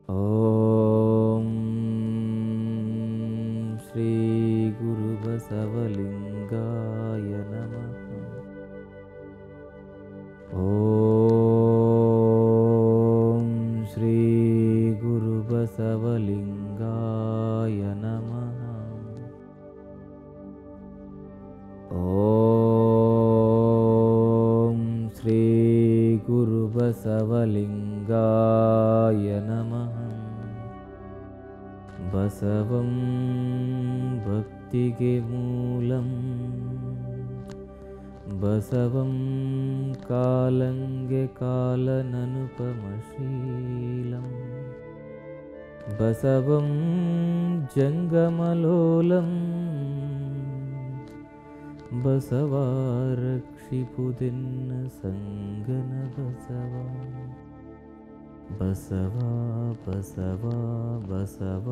ॐ श्रीगुरुबसवलिङ्गाय नमः ॐ श्रीगुरुबसवलिङ्गाय नमः ॐ श्रीगुरुबसवलिङ्गाय नमः बसवं भक्तिगे मूलं बसवं कालङ्गे कालननुपमशीलं बसवं जङ्गमलोलम् ಬಸವಾರಕ್ಷಿಪುದಿನ್ನ ಸಂಗನ ಬಸವ ಬಸವ ಬಸವ ಬಸವ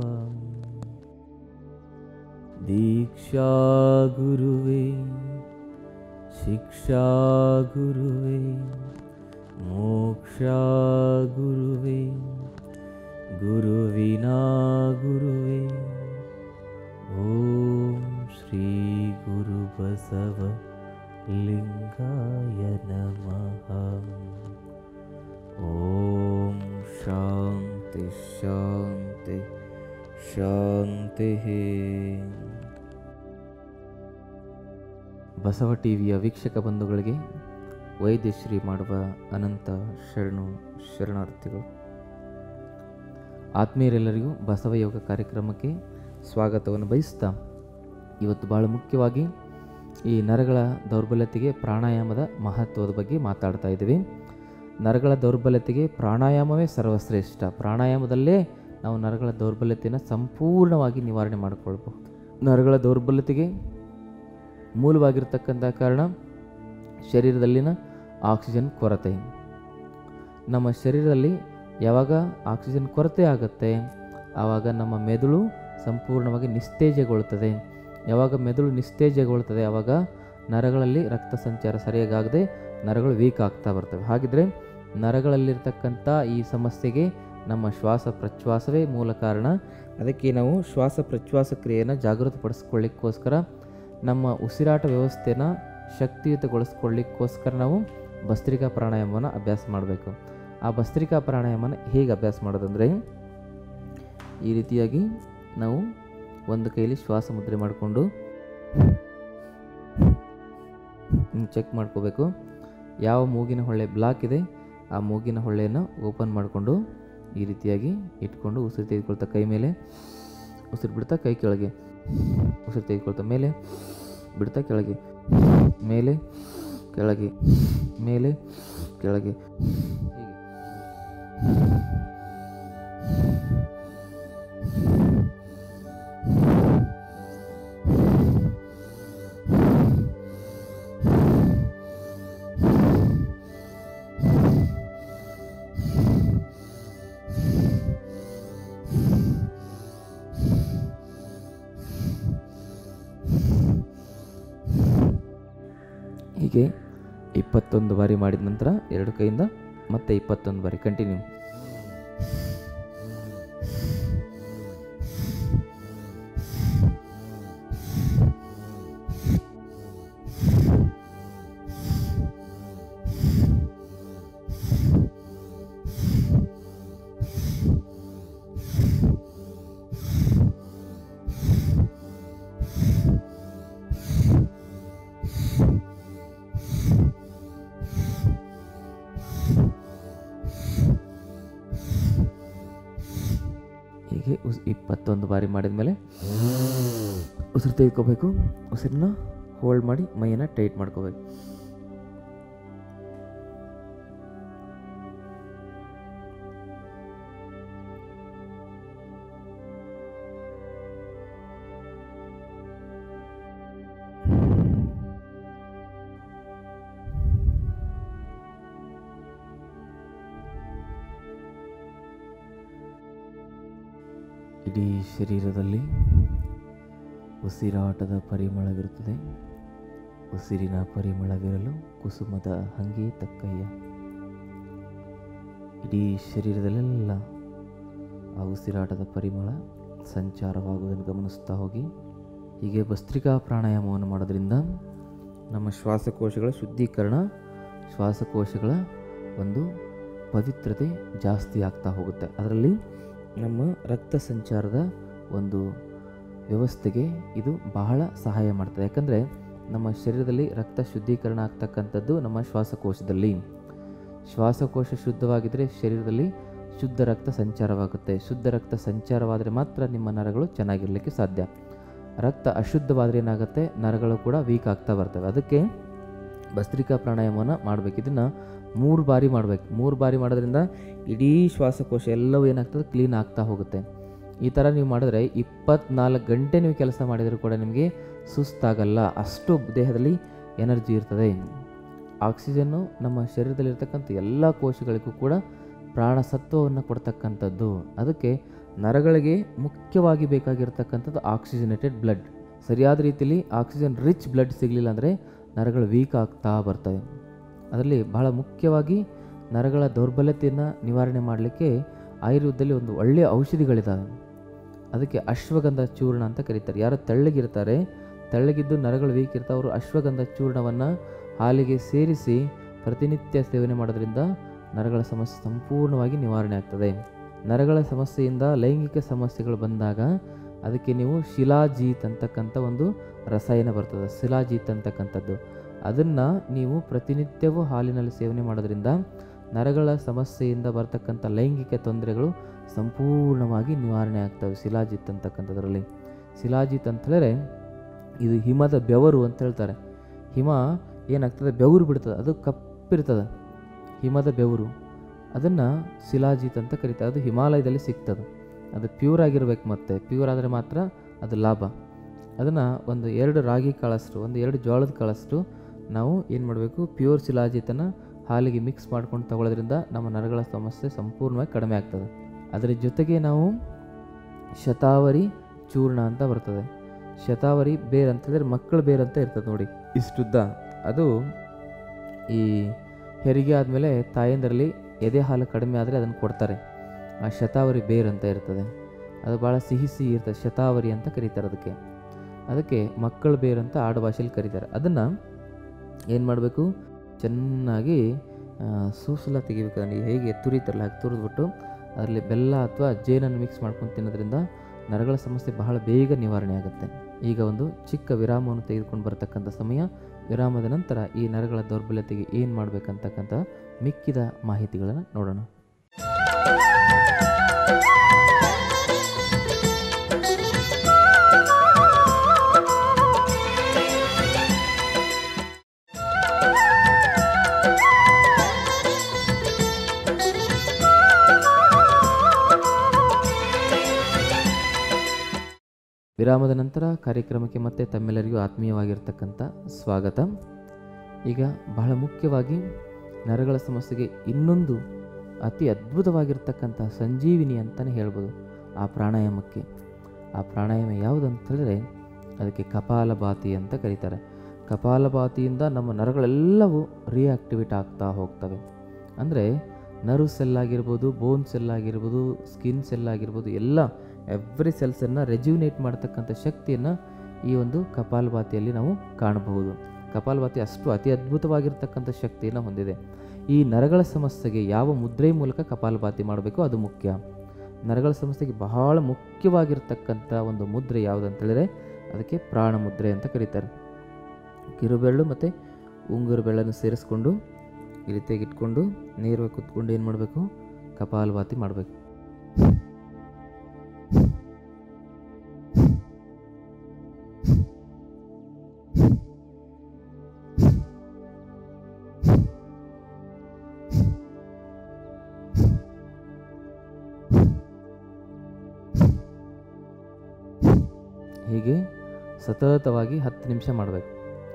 ದೀಕ್ಷಾ ಗುರುವೇ ಶಿಕ್ಷಾ ಗುರುವೇ ಮೋಕ್ಷ ಗುರುವೇ ಗುರುವಿನಾ ಗುರುವೇ ಓಂ ಶ್ರೀ ಗುರು ಬಸವ ಲಿಂಗಾಯ ನಮಃ ಓಂ ಶಾಂತಿ ಶಾಂತಿ ಶಾಂತಿ ಬಸವ ಟಿವಿಯ ವೀಕ್ಷಕ ಬಂಧುಗಳಿಗೆ ವೈದ್ಯಶ್ರೀ ಮಾಡುವ ಅನಂತ ಶರಣು ಶರಣಾರ್ಥಿಗಳು ಆತ್ಮೀಯರೆಲ್ಲರಿಗೂ ಬಸವ ಯೋಗ ಕಾರ್ಯಕ್ರಮಕ್ಕೆ ಸ್ವಾಗತವನ್ನು ಬಯಸ್ತಾ ಇವತ್ತು ಬಹಳ ಮುಖ್ಯವಾಗಿ ಈ ನರಗಳ ದೌರ್ಬಲ್ಯತೆಗೆ ಪ್ರಾಣಾಯಾಮದ ಮಹತ್ವದ ಬಗ್ಗೆ ಮಾತಾಡ್ತಾ ಇದ್ದೀವಿ ನರಗಳ ದೌರ್ಬಲ್ಯತೆಗೆ ಪ್ರಾಣಾಯಾಮವೇ ಸರ್ವಶ್ರೇಷ್ಠ ಪ್ರಾಣಾಯಾಮದಲ್ಲೇ ನಾವು ನರಗಳ ದೌರ್ಬಲ್ಯತೆಯನ್ನು ಸಂಪೂರ್ಣವಾಗಿ ನಿವಾರಣೆ ಮಾಡಿಕೊಳ್ಬಹುದು ನರಗಳ ದೌರ್ಬಲ್ಯತೆಗೆ ಮೂಲವಾಗಿರ್ತಕ್ಕಂಥ ಕಾರಣ ಶರೀರದಲ್ಲಿನ ಆಕ್ಸಿಜನ್ ಕೊರತೆ ನಮ್ಮ ಶರೀರದಲ್ಲಿ ಯಾವಾಗ ಆಕ್ಸಿಜನ್ ಕೊರತೆ ಆಗುತ್ತೆ ಆವಾಗ ನಮ್ಮ ಮೆದುಳು ಸಂಪೂರ್ಣವಾಗಿ ನಿಸ್ತೇಜಗೊಳ್ಳುತ್ತದೆ ಯಾವಾಗ ಮೆದುಳು ನಿಸ್ತೇಜಗೊಳ್ಳುತ್ತದೆ ಆವಾಗ ನರಗಳಲ್ಲಿ ರಕ್ತ ಸಂಚಾರ ಸರಿಯಾಗದೆ ನರಗಳು ವೀಕ್ ಆಗ್ತಾ ಬರ್ತವೆ ಹಾಗಿದ್ರೆ ನರಗಳಲ್ಲಿರ್ತಕ್ಕಂಥ ಈ ಸಮಸ್ಯೆಗೆ ನಮ್ಮ ಶ್ವಾಸ ಪ್ರಶ್ವಾಸವೇ ಮೂಲ ಕಾರಣ ಅದಕ್ಕೆ ನಾವು ಶ್ವಾಸ ಪ್ರಶ್ವಾಸ ಕ್ರಿಯೆಯನ್ನು ಜಾಗೃತಪಡಿಸ್ಕೊಳ್ಳಿಕ್ಕೋಸ್ಕರ ನಮ್ಮ ಉಸಿರಾಟ ವ್ಯವಸ್ಥೆನ ಶಕ್ತಿಯುತಗೊಳಿಸ್ಕೊಳ್ಳಿಕ್ಕೋಸ್ಕರ ನಾವು ಭಸ್ತ್ರಿಕಾ ಪ್ರಾಣಾಯಾಮವನ್ನು ಅಭ್ಯಾಸ ಮಾಡಬೇಕು ಆ ಭಸ್ತ್ರಿಕಾ ಪ್ರಾಣಾಯಾಮನ ಹೇಗೆ ಅಭ್ಯಾಸ ಮಾಡೋದಂದರೆ ಈ ರೀತಿಯಾಗಿ ನಾವು ಒಂದು ಕೈಲಿ ಶ್ವಾಸ ಮುದ್ರೆ ಮಾಡಿಕೊಂಡು ಚೆಕ್ ಮಾಡ್ಕೋಬೇಕು ಯಾವ ಮೂಗಿನ ಹೊಳ್ಳೆ ಬ್ಲಾಕ್ ಇದೆ ಆ ಮೂಗಿನ ಹೊಳ್ಳೆಯನ್ನು ಓಪನ್ ಮಾಡಿಕೊಂಡು ಈ ರೀತಿಯಾಗಿ ಇಟ್ಕೊಂಡು ಉಸಿರು ತೆಗೆದುಕೊಳ್ತಾ ಕೈ ಮೇಲೆ ಉಸಿರು ಬಿಡ್ತಾ ಕೈ ಕೆಳಗೆ ಉಸಿರು ತೆಗೆದುಕೊಳ್ತಾ ಮೇಲೆ ಬಿಡ್ತಾ ಕೆಳಗೆ ಮೇಲೆ ಕೆಳಗೆ ಮೇಲೆ ಕೆಳಗೆ ಹೀಗೆ ಹೀಗೆ ಇಪ್ಪತ್ತೊಂದು ಬಾರಿ ಮಾಡಿದ ನಂತರ ಎರಡು ಕೈಯಿಂದ ಮತ್ತೆ ಇಪ್ಪತ್ತೊಂದು ಬಾರಿ ಕಂಟಿನ್ಯೂ ಹೀಗೆ ಉಸ್ ಇಪ್ಪತ್ತೊಂದು ಬಾರಿ ಮಾಡಿದ ಮೇಲೆ ಉಸಿರು ತೆಗೆದುಕೋಬೇಕು ಉಸಿರನ್ನ ಹೋಲ್ಡ್ ಮಾಡಿ ಮೈಯನ್ನು ಟೈಟ್ ಮಾಡ್ಕೋಬೇಕು ಇಡೀ ಶರೀರದಲ್ಲಿ ಉಸಿರಾಟದ ಪರಿಮಳವಿರುತ್ತದೆ ಉಸಿರಿನ ಪರಿಮಳವಿರಲು ಕುಸುಮದ ಹಂಗೆ ತಕ್ಕಯ್ಯ ಇಡೀ ಶರೀರದಲ್ಲೆಲ್ಲ ಆ ಉಸಿರಾಟದ ಪರಿಮಳ ಸಂಚಾರವಾಗುವುದನ್ನು ಗಮನಿಸ್ತಾ ಹೋಗಿ ಹೀಗೆ ಭಸ್ತ್ರಿಕಾ ಪ್ರಾಣಾಯಾಮವನ್ನು ಮಾಡೋದ್ರಿಂದ ನಮ್ಮ ಶ್ವಾಸಕೋಶಗಳ ಶುದ್ಧೀಕರಣ ಶ್ವಾಸಕೋಶಗಳ ಒಂದು ಪವಿತ್ರತೆ ಜಾಸ್ತಿ ಆಗ್ತಾ ಹೋಗುತ್ತೆ ಅದರಲ್ಲಿ ನಮ್ಮ ರಕ್ತ ಸಂಚಾರದ ಒಂದು ವ್ಯವಸ್ಥೆಗೆ ಇದು ಬಹಳ ಸಹಾಯ ಮಾಡ್ತದೆ ಯಾಕಂದರೆ ನಮ್ಮ ಶರೀರದಲ್ಲಿ ರಕ್ತ ಶುದ್ಧೀಕರಣ ಆಗ್ತಕ್ಕಂಥದ್ದು ನಮ್ಮ ಶ್ವಾಸಕೋಶದಲ್ಲಿ ಶ್ವಾಸಕೋಶ ಶುದ್ಧವಾಗಿದ್ದರೆ ಶರೀರದಲ್ಲಿ ಶುದ್ಧ ರಕ್ತ ಸಂಚಾರವಾಗುತ್ತೆ ಶುದ್ಧ ರಕ್ತ ಸಂಚಾರವಾದರೆ ಮಾತ್ರ ನಿಮ್ಮ ನರಗಳು ಚೆನ್ನಾಗಿರಲಿಕ್ಕೆ ಸಾಧ್ಯ ರಕ್ತ ಅಶುದ್ಧವಾದರೆ ಏನಾಗುತ್ತೆ ನರಗಳು ಕೂಡ ವೀಕ್ ಆಗ್ತಾ ಬರ್ತವೆ ಅದಕ್ಕೆ ಭಸ್ತ್ರಿಕಾ ಪ್ರಾಣಾಯಾಮವನ್ನು ಮಾಡಬೇಕು ಇದನ್ನು ಮೂರು ಬಾರಿ ಮಾಡಬೇಕು ಮೂರು ಬಾರಿ ಮಾಡೋದ್ರಿಂದ ಇಡೀ ಶ್ವಾಸಕೋಶ ಎಲ್ಲವೂ ಏನಾಗ್ತದೆ ಕ್ಲೀನ್ ಆಗ್ತಾ ಹೋಗುತ್ತೆ ಈ ಥರ ನೀವು ಮಾಡಿದ್ರೆ ಇಪ್ಪತ್ನಾಲ್ಕು ಗಂಟೆ ನೀವು ಕೆಲಸ ಮಾಡಿದರೂ ಕೂಡ ನಿಮಗೆ ಸುಸ್ತಾಗಲ್ಲ ಅಷ್ಟು ದೇಹದಲ್ಲಿ ಎನರ್ಜಿ ಇರ್ತದೆ ಆಕ್ಸಿಜನ್ನು ನಮ್ಮ ಶರೀರದಲ್ಲಿರ್ತಕ್ಕಂಥ ಎಲ್ಲ ಕೋಶಗಳಿಗೂ ಕೂಡ ಪ್ರಾಣಸತ್ವವನ್ನು ಕೊಡ್ತಕ್ಕಂಥದ್ದು ಅದಕ್ಕೆ ನರಗಳಿಗೆ ಮುಖ್ಯವಾಗಿ ಬೇಕಾಗಿರ್ತಕ್ಕಂಥದ್ದು ಆಕ್ಸಿಜನೇಟೆಡ್ ಬ್ಲಡ್ ಸರಿಯಾದ ರೀತಿಯಲ್ಲಿ ಆಕ್ಸಿಜನ್ ರಿಚ್ ಬ್ಲಡ್ ಸಿಗಲಿಲ್ಲ ಅಂದರೆ ನರಗಳು ವೀಕ್ ಆಗ್ತಾ ಬರ್ತವೆ ಅದರಲ್ಲಿ ಬಹಳ ಮುಖ್ಯವಾಗಿ ನರಗಳ ದೌರ್ಬಲ್ಯತೆಯನ್ನು ನಿವಾರಣೆ ಮಾಡಲಿಕ್ಕೆ ಆಯುರ್ವೇದದಲ್ಲಿ ಒಂದು ಒಳ್ಳೆಯ ಔಷಧಿಗಳಿದ್ದಾವೆ ಅದಕ್ಕೆ ಅಶ್ವಗಂಧ ಚೂರ್ಣ ಅಂತ ಕರೀತಾರೆ ಯಾರು ತೆಳ್ಳಗಿರ್ತಾರೆ ತೆಳ್ಳಗಿದ್ದು ನರಗಳು ವೀಕ್ ಇರ್ತಾವೆ ಅವರು ಅಶ್ವಗಂಧ ಚೂರ್ಣವನ್ನು ಹಾಲಿಗೆ ಸೇರಿಸಿ ಪ್ರತಿನಿತ್ಯ ಸೇವನೆ ಮಾಡೋದ್ರಿಂದ ನರಗಳ ಸಮಸ್ಯೆ ಸಂಪೂರ್ಣವಾಗಿ ನಿವಾರಣೆ ಆಗ್ತದೆ ನರಗಳ ಸಮಸ್ಯೆಯಿಂದ ಲೈಂಗಿಕ ಸಮಸ್ಯೆಗಳು ಬಂದಾಗ ಅದಕ್ಕೆ ನೀವು ಶಿಲಾಜೀತ್ ಅಂತಕ್ಕಂಥ ಒಂದು ರಸಾಯನ ಬರ್ತದೆ ಶಿಲಾಜೀತ್ ಅಂತಕ್ಕಂಥದ್ದು ಅದನ್ನು ನೀವು ಪ್ರತಿನಿತ್ಯವೂ ಹಾಲಿನಲ್ಲಿ ಸೇವನೆ ಮಾಡೋದ್ರಿಂದ ನರಗಳ ಸಮಸ್ಯೆಯಿಂದ ಬರ್ತಕ್ಕಂಥ ಲೈಂಗಿಕ ತೊಂದರೆಗಳು ಸಂಪೂರ್ಣವಾಗಿ ನಿವಾರಣೆ ಆಗ್ತವೆ ಶಿಲಾಜಿತ್ ಅಂತಕ್ಕಂಥದ್ರಲ್ಲಿ ಶಿಲಾಜಿತ್ ಅಂತ ಹೇಳಿದ್ರೆ ಇದು ಹಿಮದ ಬೆವರು ಅಂತ ಹೇಳ್ತಾರೆ ಹಿಮ ಏನಾಗ್ತದೆ ಬೆವರು ಬಿಡ್ತದೆ ಅದು ಕಪ್ಪಿರ್ತದೆ ಹಿಮದ ಬೆವರು ಅದನ್ನು ಶಿಲಾಜಿತ್ ಅಂತ ಕರೀತಾರೆ ಅದು ಹಿಮಾಲಯದಲ್ಲಿ ಸಿಗ್ತದೆ ಅದು ಪ್ಯೂರ್ ಆಗಿರ್ಬೇಕು ಮತ್ತೆ ಪ್ಯೂರ್ ಆದರೆ ಮಾತ್ರ ಅದು ಲಾಭ ಅದನ್ನು ಒಂದು ಎರಡು ರಾಗಿ ಕಾಳಷ್ಟು ಒಂದು ಎರಡು ಜೋಳದ ಕಾಳಷ್ಟು ನಾವು ಏನು ಮಾಡಬೇಕು ಪ್ಯೂರ್ ಶಿಲಾಜಿತನ್ನು ಹಾಲಿಗೆ ಮಿಕ್ಸ್ ಮಾಡ್ಕೊಂಡು ತಗೊಳ್ಳೋದ್ರಿಂದ ನಮ್ಮ ನರಗಳ ಸಮಸ್ಯೆ ಸಂಪೂರ್ಣವಾಗಿ ಕಡಿಮೆ ಆಗ್ತದೆ ಅದರ ಜೊತೆಗೆ ನಾವು ಶತಾವರಿ ಚೂರ್ಣ ಅಂತ ಬರ್ತದೆ ಶತಾವರಿ ಬೇರ್ ಅಂತ ಹೇಳಿದ್ರೆ ಮಕ್ಕಳ ಬೇರ್ ಅಂತ ಇರ್ತದೆ ನೋಡಿ ಇಷ್ಟುದ್ದ ಅದು ಈ ಹೆರಿಗೆ ಆದಮೇಲೆ ತಾಯಂದರಲ್ಲಿ ಎದೆ ಹಾಲು ಕಡಿಮೆ ಆದರೆ ಅದನ್ನು ಕೊಡ್ತಾರೆ ಆ ಶತಾವರಿ ಬೇರ್ ಅಂತ ಇರ್ತದೆ ಅದು ಭಾಳ ಸಿಹಿ ಸಿಹಿ ಇರ್ತದೆ ಶತಾವರಿ ಅಂತ ಕರೀತಾರೆ ಅದಕ್ಕೆ ಅದಕ್ಕೆ ಮಕ್ಕಳ ಬೇರ್ ಅಂತ ಆಡು ಭಾಷೆಯಲ್ಲಿ ಕರೀತಾರೆ ಅದನ್ನು ಏನು ಮಾಡಬೇಕು ಚೆನ್ನಾಗಿ ಆ, ಸೂಸಲ ತೆಗಿಬೇಕು ಅದನ್ನು ಹೇಗೆ ತುರಿತಾರಲ್ಲ ಹಾಗೆ ತುರಿದ್ಬಿಟ್ಟು ಅದರಲ್ಲಿ ಬೆಲ್ಲ ಅಥವಾ ಜೇನನ್ನು ಮಿಕ್ಸ್ ಮಾಡ್ಕೊಂಡು ತಿನ್ನೋದ್ರಿಂದ ನರಗಳ ಸಮಸ್ಯೆ ಬಹಳ ಬೇಗ ನಿವಾರಣೆ ಆಗುತ್ತೆ ಈಗ ಒಂದು ಚಿಕ್ಕ ವಿರಾಮವನ್ನು ತೆಗೆದುಕೊಂಡು ಬರತಕ್ಕಂಥ ಸಮಯ ವಿರಾಮದ ನಂತರ ಈ ನರಗಳ ದೌರ್ಬಲ್ಯತೆಗೆ ಏನು ಮಾಡಬೇಕಂತಕ್ಕಂಥ ಮಿಕ್ಕಿದ ಮಾಹಿತಿಗಳನ್ನು ನೋಡೋಣ ವಿರಾಮದ ನಂತರ ಕಾರ್ಯಕ್ರಮಕ್ಕೆ ಮತ್ತೆ ತಮ್ಮೆಲ್ಲರಿಗೂ ಆತ್ಮೀಯವಾಗಿರ್ತಕ್ಕಂಥ ಸ್ವಾಗತ ಈಗ ಬಹಳ ಮುಖ್ಯವಾಗಿ ನರಗಳ ಸಮಸ್ಯೆಗೆ ಇನ್ನೊಂದು ಅತಿ ಅದ್ಭುತವಾಗಿರ್ತಕ್ಕಂಥ ಸಂಜೀವಿನಿ ಅಂತಲೇ ಹೇಳ್ಬೋದು ಆ ಪ್ರಾಣಾಯಾಮಕ್ಕೆ ಆ ಪ್ರಾಣಾಯಾಮ ಯಾವುದು ಅಂತ ಹೇಳಿದ್ರೆ ಅದಕ್ಕೆ ಕಪಾಲಭಾತಿ ಅಂತ ಕರೀತಾರೆ ಕಪಾಲಭಾತಿಯಿಂದ ನಮ್ಮ ನರಗಳೆಲ್ಲವೂ ರಿಯಾಕ್ಟಿವೇಟ್ ಆಗ್ತಾ ಹೋಗ್ತವೆ ಅಂದರೆ ನರ್ವ್ ಸೆಲ್ ಆಗಿರ್ಬೋದು ಬೋನ್ ಸೆಲ್ ಆಗಿರ್ಬೋದು ಸ್ಕಿನ್ ಸೆಲ್ ಆಗಿರ್ಬೋದು ಎಲ್ಲ ಎವ್ರಿ ಸೆಲ್ಸನ್ನು ರೆಜ್ಯುನೇಟ್ ಮಾಡ್ತಕ್ಕಂಥ ಶಕ್ತಿಯನ್ನು ಈ ಒಂದು ಕಪಾಲಭಾತಿಯಲ್ಲಿ ನಾವು ಕಾಣಬಹುದು ಕಪಾಲಭಾತಿ ಅಷ್ಟು ಅತಿ ಅದ್ಭುತವಾಗಿರ್ತಕ್ಕಂಥ ಶಕ್ತಿಯನ್ನು ಹೊಂದಿದೆ ಈ ನರಗಳ ಸಮಸ್ಯೆಗೆ ಯಾವ ಮುದ್ರೆ ಮೂಲಕ ಕಪಾಲಭಾತಿ ಮಾಡಬೇಕು ಅದು ಮುಖ್ಯ ನರಗಳ ಸಮಸ್ಯೆಗೆ ಬಹಳ ಮುಖ್ಯವಾಗಿರ್ತಕ್ಕಂಥ ಒಂದು ಮುದ್ರೆ ಯಾವುದು ಅಂತ ಹೇಳಿದ್ರೆ ಅದಕ್ಕೆ ಪ್ರಾಣ ಮುದ್ರೆ ಅಂತ ಕರೀತಾರೆ ಕಿರುಬೆರಳು ಮತ್ತು ಉಂಗುರು ಬೆರಳನ್ನು ಸೇರಿಸ್ಕೊಂಡು ಈ ರೀತಿಯಾಗಿ ಇಟ್ಕೊಂಡು ನೇರವಾಗಿ ಕುತ್ಕೊಂಡು ಏನು ಮಾಡಬೇಕು ಕಪಾಲಭಾತಿ ಮಾಡಬೇಕು ಹೀಗೆ ಸತತವಾಗಿ ಹತ್ತು ನಿಮಿಷ ಮಾಡಬೇಕು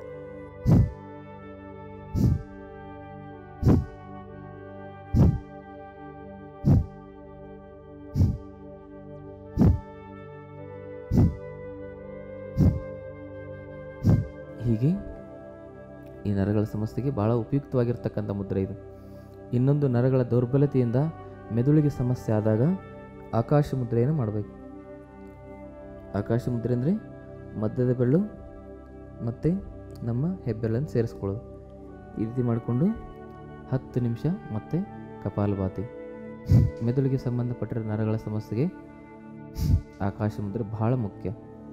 ಹೀಗೆ ಈ ನರಗಳ ಸಮಸ್ಯೆಗೆ ಬಹಳ ಉಪಯುಕ್ತವಾಗಿರ್ತಕ್ಕಂಥ ಮುದ್ರೆ ಇದು ಇನ್ನೊಂದು ನರಗಳ ದೌರ್ಬಲ್ಯತೆಯಿಂದ ಮೆದುಳಿಗೆ ಸಮಸ್ಯೆ ಆದಾಗ ಆಕಾಶ ಮುದ್ರೆಯನ್ನು ಮಾಡಬೇಕು ಆಕಾಶ ಮುದ್ರೆ ಅಂದರೆ ಮಧ್ಯದ ಬೆರಳು ಮತ್ತು ನಮ್ಮ ಹೆಬ್ಬೆರಳನ್ನು ಸೇರಿಸ್ಕೊಳ್ಳೋದು ಈ ರೀತಿ ಮಾಡಿಕೊಂಡು ಹತ್ತು ನಿಮಿಷ ಮತ್ತೆ ಕಪಾಲಭಾತಿ ಮೆದುಳಿಗೆ ಸಂಬಂಧಪಟ್ಟಿರೋ ನರಗಳ ಸಮಸ್ಯೆಗೆ ಆಕಾಶ ಮುದ್ರೆ ಬಹಳ ಮುಖ್ಯ